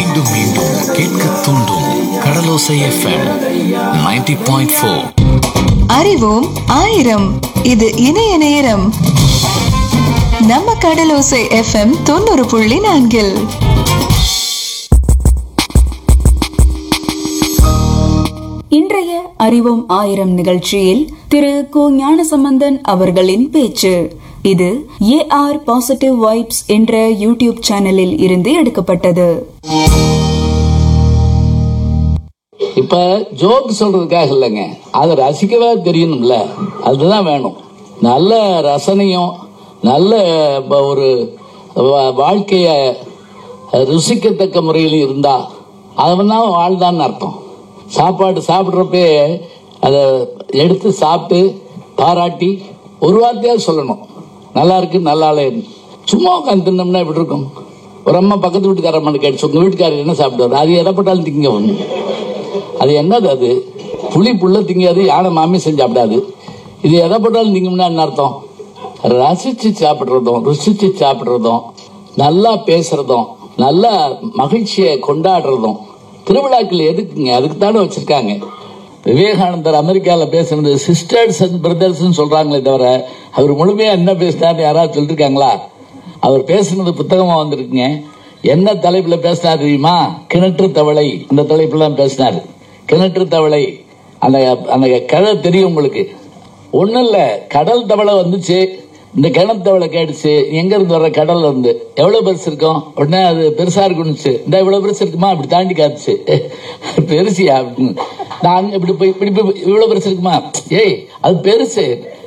மீண்டும் மீண்டும் கேட்க தூண்டும் கடலோசை எஃப்எம் 90.4 பாயிண்ட் ஃபோர் அறிவோம் ஆயிரம் இது இணைய நேரம் நம்ம கடலோசை எஃப்எம் தொண்ணூறு புள்ளி நான்கில் இன்றைய அறிவோம் ஆயிரம் நிகழ்ச்சியில் திரு கு ஞானசம்பந்தன் அவர்களின் பேச்சு இது ஏ ஆர் பாசிட்டிவ் வைப்ஸ் என்ற யூடியூப் சேனலில் இருந்து எடுக்கப்பட்டது இப்ப ஜோக் சொல்றதுக்காக இல்லைங்க அதை ரசிக்கவே தெரியணும்ல அதுதான் வேணும் நல்ல ரசனையும் நல்ல ப- ஒரு வா- வாழ்க்கைய ருசிக்கத்தக்க முறையில் இருந்தா அவன் தான் வாழ்தான்னு அர்த்தம் சாப்பாடு சாப்பிட்றப்பே அதை எடுத்து சாப்பிட்டு பாராட்டி ஒரு வார்த்தையாவது சொல்லணும் நல்லா இருக்கு நல்லா இல்லைன்னு சும்மா உட்காந்து தின்னோம்னா எப்படி இருக்கும் ஒரு அம்மா பக்கத்து வீட்டுக்காரம்மா கேட்டுச்சு உங்க வீட்டுக்காரர் என்ன சாப்பிட்டாரு அது எதப்பட்டாலும் திங்க ஒன்று அது என்னது அது புலி புள்ள திங்காது யானை மாமி செஞ்சு சாப்பிடாது இது எதை போட்டாலும் திங்கும்னா என்ன அர்த்தம் ரசிச்சு சாப்பிடுறதும் ருசிச்சு சாப்பிடுறதும் நல்லா பேசுறதும் நல்ல மகிழ்ச்சியை கொண்டாடுறதும் திருவிழாக்கள் எதுக்குங்க அதுக்கு தானே வச்சிருக்காங்க விவேகானந்தர் அமெரிக்காவில் பேசுனது சிஸ்டர்ஸ் அண்ட் பிரதர்ஸ் சொல்றாங்களே தவிர அவர் முழுமையா என்ன பேசினார்னு யாராவது சொல்லிருக்காங்களா அவர் பேசுனது புத்தகமா வந்திருக்குங்க என்ன தலைப்புல பேசினார் தெரியுமா கிணற்று தவளை இந்த தலைப்புல தான் பேசினார் கிணற்று தவளை அந்த அந்த கதை தெரியும் உங்களுக்கு ஒண்ணும் இல்ல கடல் தவளை வந்துச்சு இந்த கிணத்து தவளை கேட்டுச்சு எங்க இருந்து வர்ற கடல்ல இருந்து எவ்வளவு பெருசு இருக்கும் உடனே அது பெருசா இருக்குன்னுச்சு இந்த இவ்வளவு பெருசு இருக்குமா இப்படி தாண்டி காத்துச்சு பெருசியா அப்படின்னு. நான் அங்க இப்படி போய் இப்படி போய் இவ்வளவு பெருசு இருக்குமா ஏய் அது பெருசு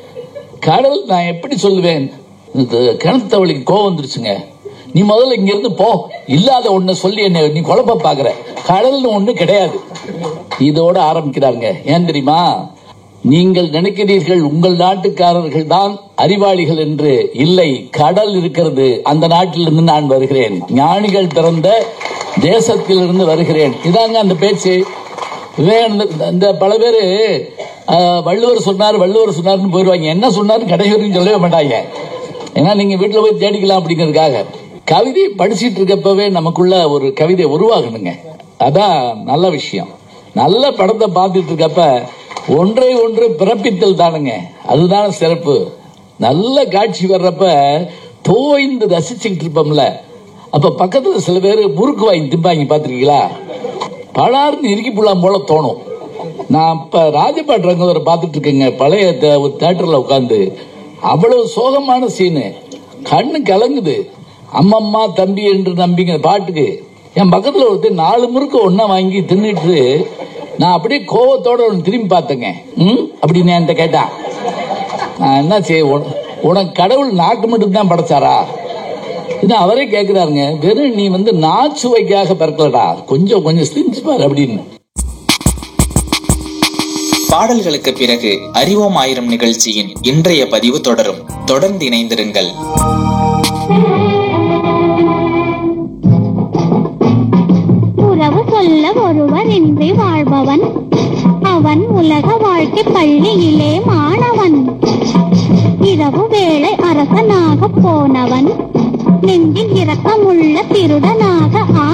கடல் நான் எப்படி சொல்லுவேன் இந்த கிணத்து தவளைக்கு கோவம் வந்துருச்சுங்க நீ முதல்ல இங்க இருந்து போ இல்லாத ஒண்ணு சொல்லி என்ன நீ குழப்ப பாக்குற கடல்னு ஒண்ணு கிடையாது இதோட ஆரம்பிக்கிறாங்க ஏன் தெரியுமா நீங்கள் நினைக்கிறீர்கள் உங்கள் நாட்டுக்காரர்கள் தான் அறிவாளிகள் என்று இல்லை கடல் இருக்கிறது அந்த நாட்டிலிருந்து நான் வருகிறேன் ஞானிகள் பிறந்த தேசத்திலிருந்து வருகிறேன் இதாங்க அந்த பேச்சு விவேகானந்தர் இந்த பல பேர் வள்ளுவர் சொன்னார் வள்ளுவர் சொன்னார்னு போயிடுவாங்க என்ன சொன்னார் கடைசி வரைக்கும் சொல்லவே மாட்டாங்க ஏன்னா நீங்க வீட்டுல போய் தேடிக்கலாம் அப்படிங்கிறதுக்காக கவிதை படிச்சிட்டு இருக்கப்பவே நமக்குள்ள ஒரு கவிதை உருவாகணுங்க அதான் நல்ல விஷயம் நல்ல படத்தை பார்த்துட்டு இருக்கப்ப ஒன்றை ஒன்று பிறப்பித்தல் தானுங்க அதுதான் சிறப்பு நல்ல காட்சி வர்றப்ப தோய்ந்து ரசிச்சுக்கிட்டு இருப்போம்ல அப்ப பக்கத்துல சில பேர் முறுக்கு வாங்கி திம்பாங்க பாத்திருக்கீங்களா பலார்னு இறுக்கி புல்லாம் போல தோணும் நான் இப்ப ராஜபாட் ரங்கவரை பார்த்துட்டு இருக்கேங்க பழைய தேட்டர்ல உட்காந்து அவ்வளவு சோகமான சீனு கண்ணு கலங்குது அம்மம்மா தம்பி என்று நம்பிங்க பாட்டுக்கு என் பக்கத்துல ஒருத்தர் நாலு முறுக்கு ஒன்னா வாங்கி தின்னுட்டு நான் அப்படியே கோவத்தோட ஒன்று திரும்பி பார்த்தேங்க ம் அப்படின்னு என்கிட்ட கேட்டான் நான் என்ன செய்ய உன- உனக்கு கடவுள் நாக்கு மட்டும் தான் படைச்சாரா இது அவரே கேட்கிறாருங்க வெறும் நீ வந்து நாச்சுவைக்காக பிறக்கலடா கொஞ்சம் கொஞ்சம் சிரிச்சு பாரு அப்படின்னு பாடல்களுக்கு பிறகு அறிவோம் ஆயிரம் நிகழ்ச்சியின் இன்றைய பதிவு தொடரும் தொடர்ந்து இணைந்திருங்கள் உறவு சொல்ல ஒருவர் இன்றி வாழ்பவன் அவன் உலக வாழ்க்கை பள்ளியிலே மாணவன் இரவு வேளை அரசனாக போனவன் நெஞ்சில் இரக்கமுள்ள திருடனாக